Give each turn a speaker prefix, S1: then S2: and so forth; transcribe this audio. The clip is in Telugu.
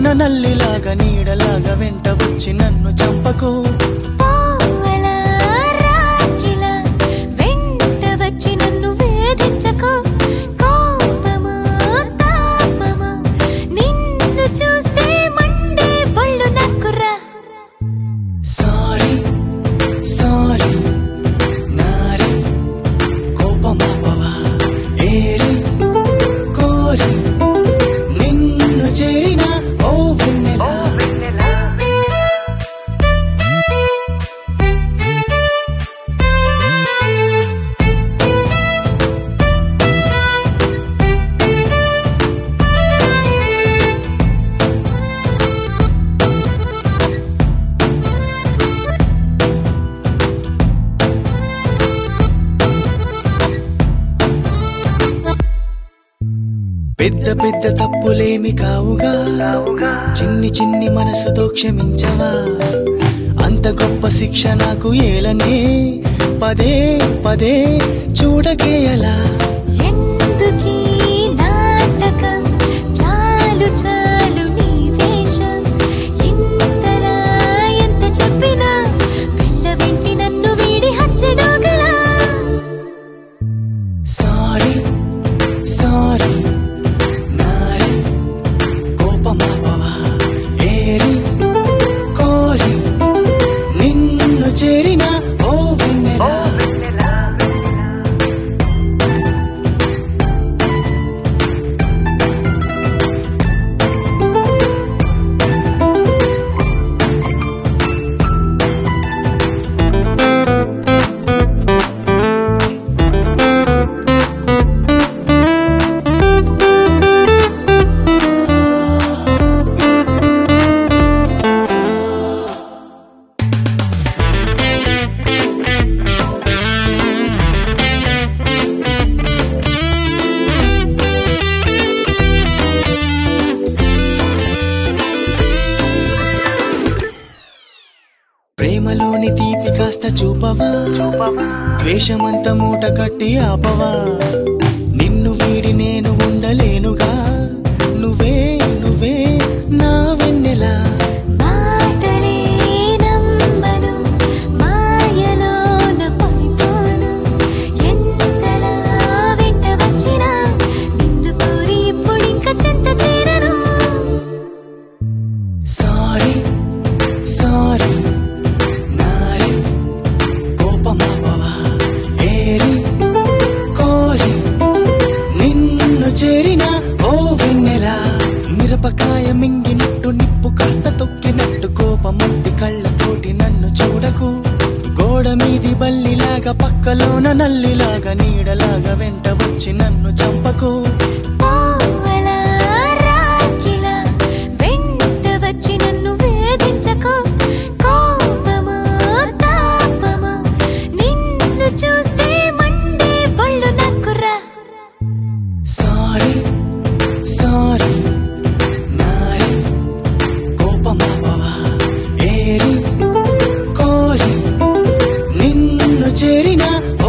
S1: పక్కలోన నల్లిలాగా నీడలాగా వెంట వచ్చి నన్ను చంపకు
S2: పావలా రాకిలా వెంట వచ్చి నన్ను వేధించకో కోపమా తాపమా నిన్ను చూస్తే మండే ఒళ్ళు నక్కురా
S1: సారీ సారీ నారి కోపమాపవా ఏరి కోరి నిన్ను చేరిన ఓ వెన్నెలా పెద్ద పెద్ద తప్పులేమి కావుగా చిన్ని చిన్ని మనసుతో క్షమించవా అంత గొప్ప శిక్ష నాకు ఏలనే పదే పదే చూడకే అలా
S2: ఎందుకీ నాటకం చాలు చాలు నీ వేషం ఇంతలా ఎంత చెప్పినా వెళ్ళ వెంటి నన్ను వీడి హచ్చడోగలా
S1: సారీ సారీ నారి కోపమాపవా ఏరి కోరి నిన్ను చేరిన ఓ వెన్నెలా ప్రేమలోని తీపి కాస్త చూపవా ద్వేషమంత మూట కట్టి ఆపవా నిన్ను వీడి నేను ఉండలేనుగా నువ్వే నువ్వే నా వెన్నెలా
S2: మాటలే నమ్మను మాయలోన పడిపోను ఎంతలా వెంట వచ్చినా నిన్ను కోరి ఇప్పుడింక చెంత చేరను
S1: సారీ సారీ నారి కోపమాపవా ఏరి కోరి నిన్ను చేరిన ఓ వెన్నెలా మిరపకాయ మింగినట్టు నిప్పు కాస్త తొక్కినట్టు కోపమంటి కళ్ళతోటి నన్ను చూడకు గోడ మీది బల్లిలాగా పక్కలోన నల్లిలాగా నీడలాగా వెంట వచ్చి నన్ను చంపకు
S2: పావలా రాకిలా వెంట వచ్చి నన్ను వేధించకో కోపమా తాపమా నిన్ను చూస్తే మండే ఒళ్ళు నక్కురా
S1: సారీ సారీ నారి కోపమాపవా ఏరి కోరి నిన్ను చేరిన